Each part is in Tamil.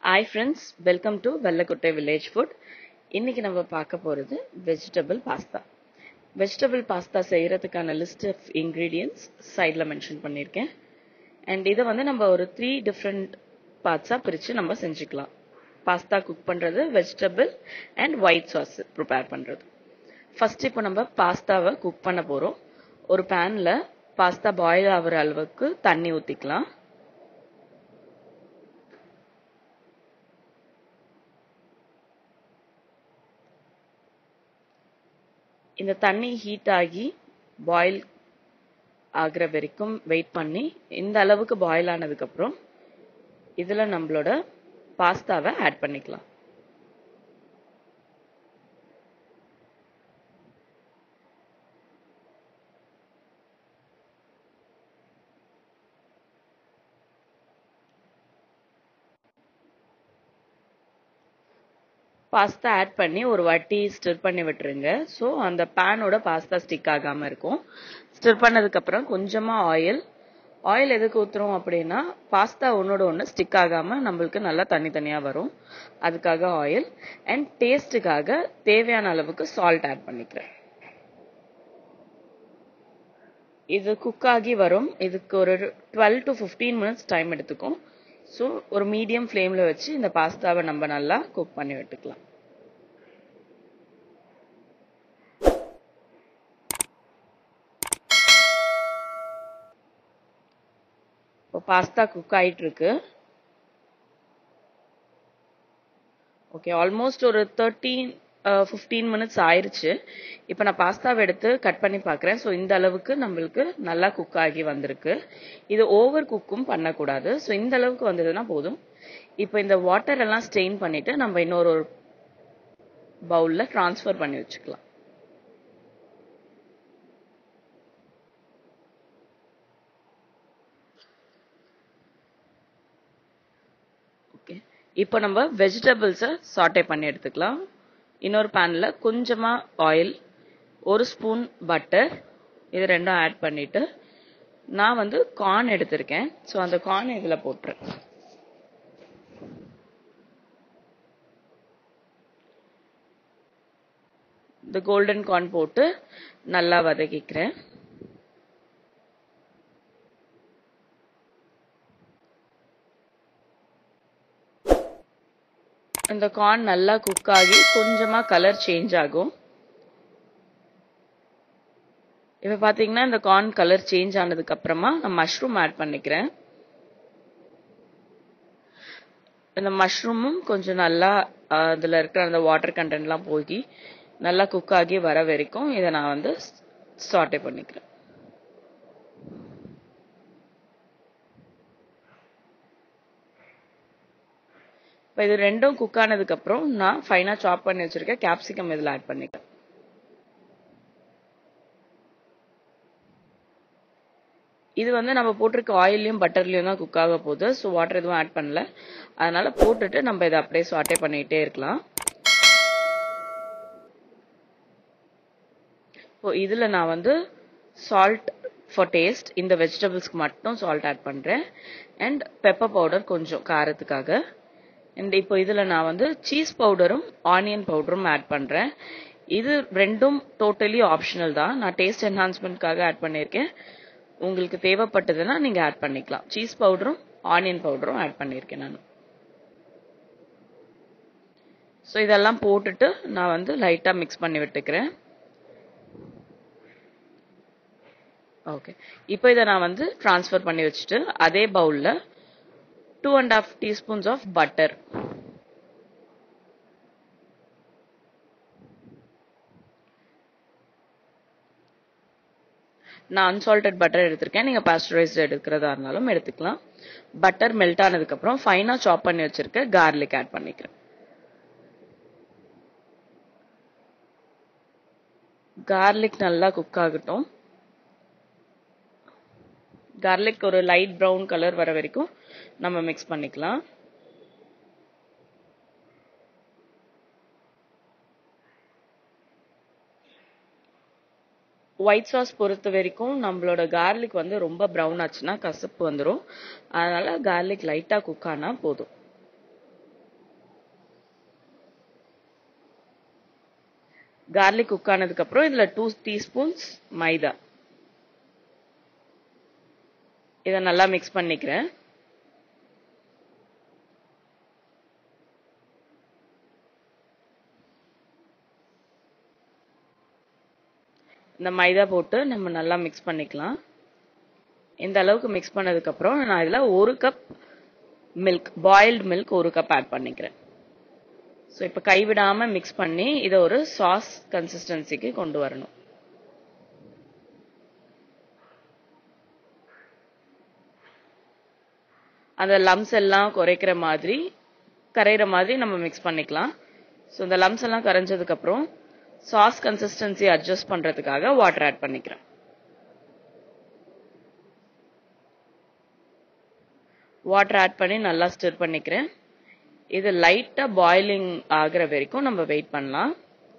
hi friends welcome to Vellakuttai village food இன்னைக்கு நம்ம பார்க்க போகிறது வெஜிடபிள் பாஸ்தா வெஜிடபிள் பாஸ்தா செய்கிறதுக்கான லிஸ்ட் ஆஃப் இன்க்ரீடியன்ஸ் சைடில் மென்ஷன் பண்ணியிருக்கேன் அண்ட் இதை வந்து நம்ம ஒரு த்ரீ டிஃப்ரெண்ட் பார்ட்ஸாக பிரித்து நம்ம செஞ்சுக்கலாம் பாஸ்தா குக் பண்ணுறது vegetable and white sauce prepare பண்ணுறது ஃபர்ஸ்ட் இப்போ நம்ம பாஸ்தாவை குக் பண்ண போகிறோம் ஒரு பேனில் பாஸ்தா பாயில் ஆகிற அளவுக்கு தண்ணி ஊற்றிக்கலாம் இந்த தண்ணி ஹீட் ஆகி பாயில் ஆகிற வரைக்கும் வெயிட் பண்ணி இந்த அளவுக்கு பாயில் ஆனதுக்கப்புறம் இதில் நம்மளோட பாஸ்தாவை ஆட் பண்ணிக்கலாம் பாஸ்தா ஆட் பண்ணி ஒரு வாட்டி ஸ்டிர் பண்ணி விட்டுருங்க ஸோ அந்த பேனோட பாஸ்தா ஸ்டிக் ஆகாமல் இருக்கும் ஸ்டிர் பண்ணதுக்கப்புறம் கொஞ்சமாக ஆயில் ஆயில் எதுக்கு ஊற்றுறோம் அப்படின்னா பாஸ்தா ஒன்றோட ஒன்று ஸ்டிக் ஆகாமல் நம்மளுக்கு நல்லா தனித்தனியாக வரும் அதுக்காக ஆயில் அண்ட் டேஸ்ட்டுக்காக தேவையான அளவுக்கு சால்ட் ஆட் பண்ணிக்கிறேன் இது குக் ஆகி வரும் இதுக்கு ஒரு twelve to fifteen minutes time எடுத்துக்கும் ஸோ ஒரு மீடியம் ஃப்ளேமில் வச்சு இந்த பாஸ்தாவை நம்ம நல்லா குக் பண்ணி விட்டுக்கலாம் இப்போ பாஸ்தா குக் ஆயிட்டு இருக்கு ஓகே ஆல்மோஸ்ட் ஒரு தேர்ட்டீன் ஃபிஃப்டீன் மினிட்ஸ் ஆயிருச்சு இப்போ நான் பாஸ்தாவை எடுத்து கட் பண்ணி பார்க்குறேன் ஸோ இந்த அளவுக்கு நம்மளுக்கு நல்லா குக் ஆகி வந்திருக்கு இது ஓவர் குக்கும் பண்ணக்கூடாது ஸோ இந்த அளவுக்கு வந்ததுன்னா போதும் இப்போ இந்த வாட்டர் எல்லாம் ஸ்டெயின் பண்ணிட்டு நம்ம இன்னொரு ஒரு பவுலில் ட்ரான்ஸ்ஃபர் பண்ணி வச்சுக்கலாம் ஓகே இப்போ நம்ம வெஜிடபிள்ஸை சாட்டே பண்ணி எடுத்துக்கலாம் இன்னொரு பேனில் கொஞ்சமாக ஆயில் ஒரு ஸ்பூன் பட்டர் இது ரெண்டும் ஆட் பண்ணிட்டு நான் வந்து கார்ன் எடுத்திருக்கேன் ஸோ அந்த கார்ன் இதில் போட்டுறேன் இந்த கோல்டன் கார்ன் போட்டு நல்லா வதக்கிக்கிறேன் இந்த கார்ன் நல்லா குக் ஆகி கொஞ்சமா கலர் சேஞ்ச் ஆகும் இப்போ பார்த்தீங்கன்னா இந்த கார்ன் கலர் சேஞ்ச் ஆனதுக்கு அப்புறமா நான் மஷ்ரூம் ஆட் பண்ணிக்கிறேன் இந்த மஷ்ரூமும் கொஞ்சம் நல்லா அதில் இருக்கிற அந்த வாட்டர் கண்டென்ட்லாம் போய் நல்லா குக் ஆகி வர வரைக்கும் இதை நான் வந்து சாட்டே பண்ணிக்கிறேன் இப்போ இது ரெண்டும் குக் ஆனதுக்கப்புறம் நான் ஃபைனாக சாப் பண்ணி வச்சுருக்கேன் கேப்சிகம் இதில் ஆட் பண்ணிக்கிறேன் இது வந்து நம்ம போட்டிருக்க ஆயிலையும் பட்டர்லையும் தான் குக் ஆக போகுது ஸோ வாட்டர் எதுவும் ஆட் பண்ணல அதனால போட்டுட்டு நம்ம இதை அப்படியே சாட்டே பண்ணிக்கிட்டே இருக்கலாம் இப்போ இதில் நான் வந்து சால்ட் ஃபார் டேஸ்ட் இந்த வெஜிடபிள்ஸ்க்கு மட்டும் சால்ட் ஆட் பண்ணுறேன் அண்ட் பெப்பர் பவுடர் கொஞ்சம் காரத்துக்காக அண்ட் இப்போ இதில் நான் வந்து சீஸ் பவுடரும் ஆனியன் பவுடரும் ஆட் பண்ணுறேன் இது ரெண்டும் டோட்டலி ஆப்ஷனல் தான் நான் டேஸ்ட் என்ஹான்ஸ்மெண்ட்காக ஆட் பண்ணியிருக்கேன் உங்களுக்கு தேவைப்பட்டதுன்னா நீங்கள் ஆட் பண்ணிக்கலாம் சீஸ் பவுடரும் ஆனியன் பவுடரும் ஆட் பண்ணியிருக்கேன் நான் ஸோ இதெல்லாம் போட்டுட்டு நான் வந்து லைட்டாக மிக்ஸ் பண்ணி விட்டுக்கிறேன் ஓகே இப்போ இதை நான் வந்து ட்ரான்ஸ்ஃபர் பண்ணி வச்சுட்டு அதே பவுலில் two and half teaspoons of butter நான் அன்சால்டட் பட்டர் எடுத்திருக்கேன் நீங்கள் பாஸ்டரைஸ்டு எடுக்கிறதா இருந்தாலும் எடுத்துக்கலாம் பட்டர் மெல்ட் ஆனதுக்கப்புறம் ஃபைனாக சாப் பண்ணி வச்சிருக்க கார்லிக் ஆட் பண்ணிக்கிறேன் கார்லிக் நல்லா குக் ஆகட்டும் கார்லிக் ஒரு லைட் ப்ரௌன் கலர் வர வரைக்கும் நம்ம மிக்ஸ் பண்ணிக்கலாம் ஒயிட் சாஸ் பொறுத்த வரைக்கும் நம்மளோட கார்லிக் வந்து ரொம்ப ப்ரௌன் ஆச்சுன்னா கசப்பு வந்துடும் அதனால கார்லிக் லைட்டாக குக் ஆனால் போதும் கார்லிக் குக் ஆனதுக்கு அப்புறம் இதுல டூ டீஸ்பூன்ஸ் மைதா இதை நல்லா மிக்ஸ் பண்ணிக்கிறேன் இந்த மைதா போட்டு நம்ம நல்லா மிக்ஸ் பண்ணிக்கலாம் இந்த அளவுக்கு மிக்ஸ் பண்ணதுக்கு அப்புறம் நான் இதுல ஒரு கப் மில்க் பாயில்டு மில்க் ஒரு கப் ஆட் பண்ணிக்கிறேன் ஸோ இப்போ கைவிடாம மிக்ஸ் பண்ணி இதை ஒரு சாஸ் கன்சிஸ்டன்சிக்கு கொண்டு வரணும் அந்த லம்ஸ் எல்லாம் குறைக்கிற மாதிரி கரையிற மாதிரி நம்ம மிக்ஸ் பண்ணிக்கலாம் ஸோ இந்த லம்ஸ் எல்லாம் கரைஞ்சதுக்கு அப்புறம் சாஸ் கன்சிஸ்டன்சி அட்ஜஸ்ட் பண்றதுக்காக வாட்டர் ஆட் பண்ணிக்கிறேன் வாட்டர் ஆட் பண்ணி நல்லா ஸ்டிர் பண்ணிக்கிறேன் இது லைட்டா பாயிலிங் ஆகுற வரைக்கும் நம்ம வெயிட் பண்ணலாம்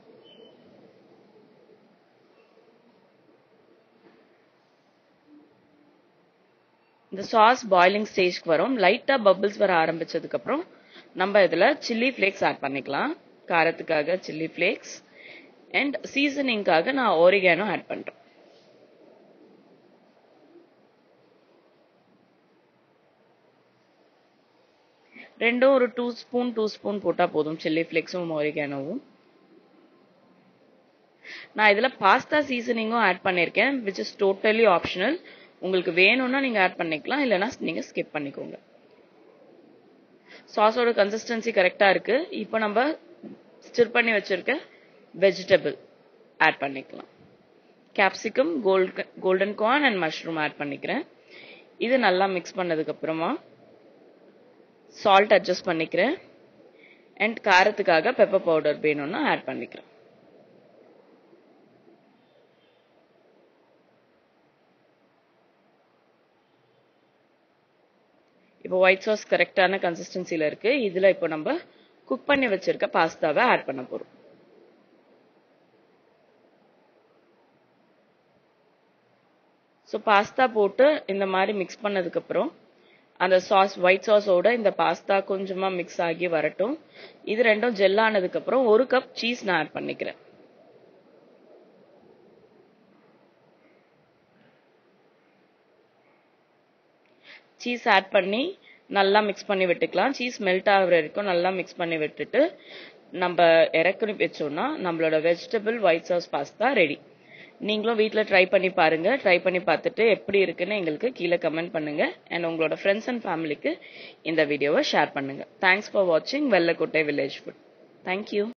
இந்த சாஸ் பாயிலிங் ஸ்டேஜ்க்கு வரும் லைட்டா பபிள்ஸ் வர ஆரம்பிச்சதுக்கு அப்புறம் நம்ம இதுல சில்லி ஃபிளேக்ஸ் ஆட் பண்ணிக்கலாம் காரத்துக்காக சில்லி ஃபிளேக்ஸ் அண்ட் சீசனிங்காக நான் ஓரிகானோ ஆட் பண்றேன் ரெண்டும் ஒரு டூ ஸ்பூன் டூ ஸ்பூன் போட்டா போதும் சில்லி ஃபிளேக்ஸும் ஓரிகானோவும் நான் இதுல பாஸ்தா சீசனிங்கும் ஆட் பண்ணிருக்கேன் விச் இஸ் டோட்டலி ஆப்ஷனல் உங்களுக்கு வேணும்னா நீங்க ஆட் பண்ணிக்கலாம் இல்லைன்னா நீங்க ஸ்கிப் பண்ணிக்கோங்க சாஸோட கன்சிஸ்டன்சி கரெக்டா இருக்கு இப்போ நம்ம ஸ்டிர் பண்ணி வச்சிருக்க வெஜிடபிள் ஆட் பண்ணிக்கலாம் capsicum gold golden corn and mushroom add பண்ணிக்கிறேன் இது நல்லா மிக்ஸ் பண்ணதுக்கு அப்புறமா சால்ட் அட்ஜஸ்ட் பண்ணிக்கிறேன் அண்ட் காரத்துக்காக பெப்பர் பவுடர் வேணும்னா ஆட் பண்ணிக்கிறேன் இப்போ ஒயிட் சாஸ் கரெக்டான கன்சிஸ்டன்சில இருக்கு இதுல இப்போ நம்ம குக் பண்ணி வச்சிருக்க பாஸ்தாவை ஆட் பண்ண போறோம் ஸோ பாஸ்தா போட்டு இந்த மாதிரி மிக்ஸ் பண்ணதுக்கு அப்புறம் அந்த சாஸ் ஒயிட் சாஸோட இந்த பாஸ்தா கொஞ்சமா மிக்ஸ் ஆகி வரட்டும் இது ரெண்டும் ஜெல் ஆனதுக்கு அப்புறம் ஒரு கப் சீஸ் நான் ஆட் பண்ணிக்கிறேன் சீஸ் ஆட் பண்ணி நல்லா மிக்ஸ் பண்ணி விட்டுக்கலாம் சீஸ் மெல்ட் ஆகுற வரைக்கும் நல்லா மிக்ஸ் பண்ணி விட்டுட்டு நம்ம இறக்கி வச்சோம்னா நம்மளோட vegetable white sauce pasta ready நீங்களும் வீட்டில் ட்ரை பண்ணி பாருங்க ட்ரை பண்ணி பார்த்துட்டு எப்படி இருக்குன்னு எங்களுக்கு கீழே கமெண்ட் பண்ணுங்க அண்ட் உங்களோட ஃப்ரெண்ட்ஸ் அண்ட் ஃபேமிலிக்கு இந்த வீடியோவை ஷேர் பண்ணுங்க தேங்க்ஸ் ஃபார் வாட்சிங் வெள்ளக்கோட்டை வில்லேஜ் ஃபுட் தேங்க்யூ